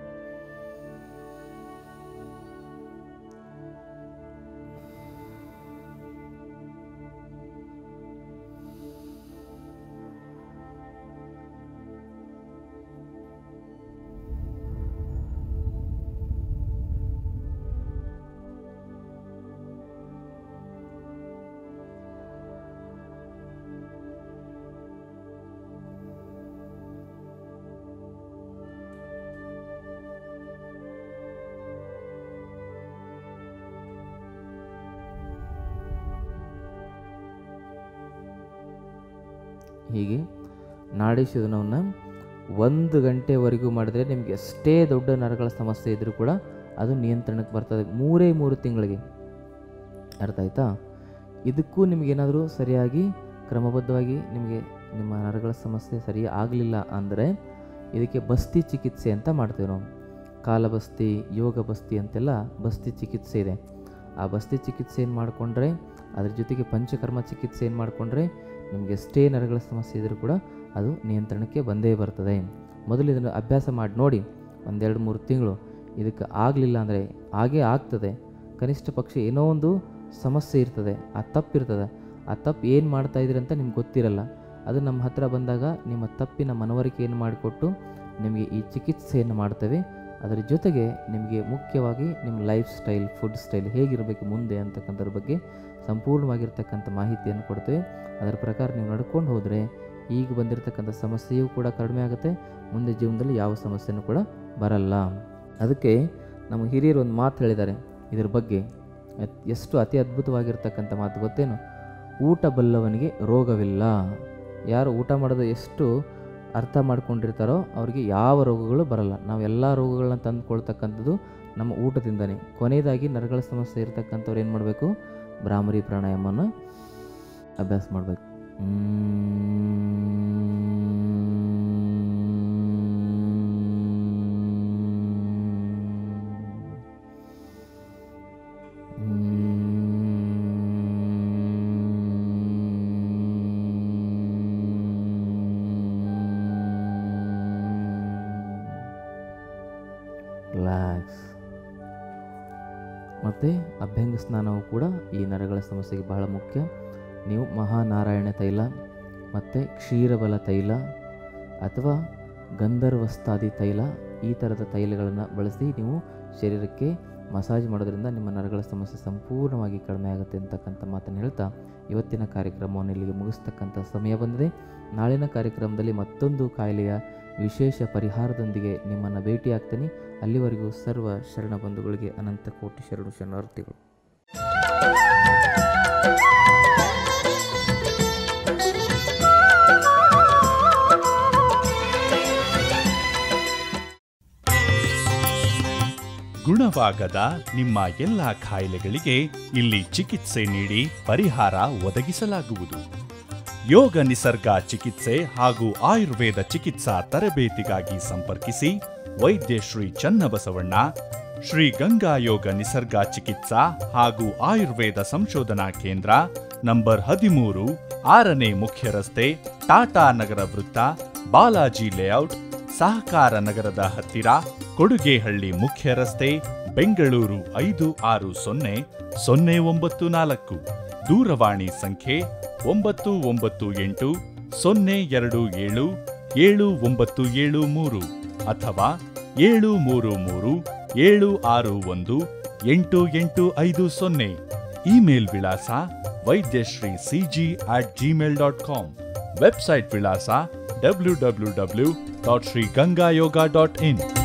ಹೀಗೆ ನಾಡಿ ಶೋಧನವನ್ನು ಒಂದು ಗಂಟೆವರೆಗೂ ಮಾಡಿದ್ರೆ ನಿಮಗೆ ಎಷ್ಟೇ ದೊಡ್ಡ ನರಗಳ ಸಮಸ್ಯೆ ಇದ್ದರೂ ಕೂಡ ಅದು ನಿಯಂತ್ರಣಕ್ಕೆ ಬರ್ತದೆ ಮೂರೇ ಮೂರು ತಿಂಗಳಿಗೆ ಅರ್ಥ ಆಯ್ತಾ ಇದಕ್ಕೂ ನಿಮಗೇನಾದರೂ ಸರಿಯಾಗಿ ಕ್ರಮಬದ್ಧವಾಗಿ ನಿಮಗೆ ನಿಮ್ಮ ನರಗಳ ಸಮಸ್ಯೆ ಸರಿ ಆಗಲಿಲ್ಲ ಅಂದರೆ ಇದಕ್ಕೆ ಬಸ್ತಿ ಚಿಕಿತ್ಸೆ ಅಂತ ಮಾಡ್ತೇವೆ ನಾವು ಕಾಲಬಸ್ತಿ ಯೋಗ ಬಸ್ತಿ ಅಂತೆಲ್ಲ ಬಸ್ತಿ ಚಿಕಿತ್ಸೆ ಇದೆ ಆ ಬಸ್ತಿ ಚಿಕಿತ್ಸೆ ಏನು ಮಾಡಿಕೊಂಡ್ರೆ ಅದ್ರ ಜೊತೆಗೆ ಪಂಚಕರ್ಮ ಚಿಕಿತ್ಸೆ ಏನು ಮಾಡಿಕೊಂಡ್ರೆ ನಿಮಗೆ ಎಷ್ಟೇ ನರಗಳ ಸಮಸ್ಯೆ ಇದ್ದರೂ ಕೂಡ ಅದು ನಿಯಂತ್ರಣಕ್ಕೆ ಬಂದೇ ಬರ್ತದೆ ಮೊದಲು ಇದನ್ನು ಅಭ್ಯಾಸ ಮಾಡಿ ನೋಡಿ ಒಂದೆರಡು ಮೂರು ತಿಂಗಳು ಇದಕ್ಕೆ ಆಗಲಿಲ್ಲ ಅಂದರೆ ಹಾಗೇ ಆಗ್ತದೆ ಕನಿಷ್ಠ ಪಕ್ಷ ಏನೋ ಒಂದು ಸಮಸ್ಯೆ ಇರ್ತದೆ ಆ ತಪ್ಪಿರ್ತದೆ ಆ ತಪ್ಪು ಏನು ಮಾಡ್ತಾ ಇದ್ದೀರಿ ಅಂತ ನಿಮ್ಗೆ ಗೊತ್ತಿರಲ್ಲ ಅದು ನಮ್ಮ ಹತ್ರ ಬಂದಾಗ ನಿಮ್ಮ ತಪ್ಪಿನ ಮನವರಿಕೆಯನ್ನು ಮಾಡಿಕೊಟ್ಟು ನಿಮಗೆ ಈ ಚಿಕಿತ್ಸೆಯನ್ನು ಮಾಡ್ತೇವೆ ಅದರ ಜೊತೆಗೆ ನಿಮಗೆ ಮುಖ್ಯವಾಗಿ ನಿಮ್ಮ ಲೈಫ್ ಸ್ಟೈಲ್ ಫುಡ್ ಸ್ಟೈಲ್ ಹೇಗಿರಬೇಕು ಮುಂದೆ ಅಂತಕ್ಕಂಥದ್ರ ಬಗ್ಗೆ ಸಂಪೂರ್ಣವಾಗಿರ್ತಕ್ಕಂಥ ಮಾಹಿತಿಯನ್ನು ಕೊಡ್ತೇವೆ ಅದರ ಪ್ರಕಾರ ನೀವು ನಡ್ಕೊಂಡು ಹೋದರೆ ಈಗ ಬಂದಿರತಕ್ಕಂಥ ಸಮಸ್ಯೆಯೂ ಕೂಡ ಕಡಿಮೆ ಆಗುತ್ತೆ ಮುಂದೆ ಜೀವನದಲ್ಲಿ ಯಾವ ಸಮಸ್ಯೆನೂ ಕೂಡ ಬರಲ್ಲ ಅದಕ್ಕೆ ನಮ್ಮ ಹಿರಿಯರು ಒಂದು ಮಾತು ಹೇಳಿದ್ದಾರೆ ಇದ್ರ ಬಗ್ಗೆ ಎತ್- ಎಷ್ಟು ಅತಿ ಅದ್ಭುತವಾಗಿರ್ತಕ್ಕಂಥ ಮಾತು ಗೊತ್ತೇನು ಊಟ ಬಲ್ಲವನಿಗೆ ರೋಗವಿಲ್ಲ ಯಾರು ಊಟ ಮಾಡೋದು ಎಷ್ಟು ಅರ್ಥ ಮಾಡ್ಕೊಂಡಿರ್ತಾರೋ ಅವರಿಗೆ ಯಾವ ರೋಗಗಳು ಬರಲ್ಲ ನಾವು ಎಲ್ಲ ರೋಗಗಳನ್ನ ತಂದುಕೊಳ್ತಕ್ಕಂಥದ್ದು ನಮ್ಮ ಊಟದಿಂದನೇ ಕೊನೆಯದಾಗಿ ನರಗಳ ಸಮಸ್ಯೆ ಇರತಕ್ಕಂಥವ್ರು ಏನು ಮಾಡಬೇಕು ಭ್ರಾಮರಿ ಪ್ರಾಣಾಯಾಮನ ಅಭ್ಯಾಸ ಮಾಡಬೇಕು ರಿಲ್ಯಾಕ್ಸ್ ಮತ್ತು ಅಭ್ಯಂಗ ಸ್ನಾನವು ಕೂಡ ಈ ನರಗಳ ಸಮಸ್ಯೆಗೆ ಬಹಳ ಮುಖ್ಯ ನೀವು ಮಹಾನಾರಾಯಣ ತೈಲ ಮತ್ತು ಕ್ಷೀರಬಲ ತೈಲ ಅಥವಾ ಗಂಧರ್ವಸ್ತಾದಿ ತೈಲ ಈ ಥರದ ತೈಲಗಳನ್ನು ಬಳಸಿ ನೀವು ಶರೀರಕ್ಕೆ ಮಸಾಜ್ ಮಾಡೋದ್ರಿಂದ ನಿಮ್ಮ ನರಗಳ ಸಮಸ್ಯೆ ಸಂಪೂರ್ಣವಾಗಿ ಕಡಿಮೆ ಆಗುತ್ತೆ ಅಂತಕ್ಕಂಥ ಮಾತನ್ನು ಹೇಳ್ತಾ ಇವತ್ತಿನ ಕಾರ್ಯಕ್ರಮವನ್ನು ಇಲ್ಲಿಗೆ ಮುಗಿಸ್ತಕ್ಕಂಥ ಸಮಯ ಬಂದಿದೆ ನಾಳಿನ ಕಾರ್ಯಕ್ರಮದಲ್ಲಿ ಮತ್ತೊಂದು ಕಾಯಿಲೆಯ ವಿಶೇಷ ಪರಿಹಾರದೊಂದಿಗೆ ನಿಮ್ಮನ್ನು ಭೇಟಿಯಾಗ್ತೀನಿ ಅಲ್ಲಿವರೆಗೂ ಸರ್ವ ಶರಣ ಬಂಧುಗಳಿಗೆ ಅನಂತ ಕೋಟಿ ಶರಣು ಶರಣಾರ್ಥಿಗಳು ಗುಣವಾಗದ ನಿಮ್ಮ ಎಲ್ಲ ಕಾಯಿಲೆಗಳಿಗೆ ಇಲ್ಲಿ ಚಿಕಿತ್ಸೆ ನೀಡಿ ಪರಿಹಾರ ಒದಗಿಸಲಾಗುವುದು ಯೋಗ ನಿಸರ್ಗ ಚಿಕಿತ್ಸೆ ಹಾಗೂ ಆಯುರ್ವೇದ ಚಿಕಿತ್ಸಾ ತರಬೇತಿಗಾಗಿ ಸಂಪರ್ಕಿಸಿ ವೈದ್ಯ ಶ್ರೀ ಚನ್ನಬಸವಣ್ಣ ಶ್ರೀ ಗಂಗಾ ಯೋಗ ನಿಸರ್ಗ ಚಿಕಿತ್ಸಾ ಹಾಗೂ ಆಯುರ್ವೇದ ಸಂಶೋಧನಾ ಕೇಂದ್ರ ನಂಬರ್ ಹದಿಮೂರು ಆರನೇ ಮುಖ್ಯ ರಸ್ತೆ ಟಾಟಾ ನಗರ ವೃತ್ತ ಬಾಲಾಜಿ ಲೇಔಟ್ ಸಹಕಾರ ನಗರದ ಹತ್ತಿರ ಕೊಡುಗೆಹಳ್ಳಿ ಮುಖ್ಯ ರಸ್ತೆ ಬೆಂಗಳೂರು ಐದು ಆರು ಸೊನ್ನೆ ಸೊನ್ನೆ ಒಂಬತ್ತು ನಾಲ್ಕು ದೂರವಾಣಿ ಸಂಖ್ಯೆ ಒಂಬತ್ತು ಒಂಬತ್ತು ಎಂಟು ಸೊನ್ನೆ ಎರಡು ಏಳು ಏಳು ಒಂಬತ್ತು ಏಳು ಮೂರು ಅಥವಾ ಏಳು ಮೂರು ಮೂರು ಏಳು ಆರು ಒಂದು ಎಂಟು ಎಂಟು ಐದು ಸೊನ್ನೆ ಇಮೇಲ್ ವಿಳಾಸ Vaidyashree CG at Gmail dot com website ವಿಳಾಸ W W W dot Sri Ganga Yoga dot ಇನ್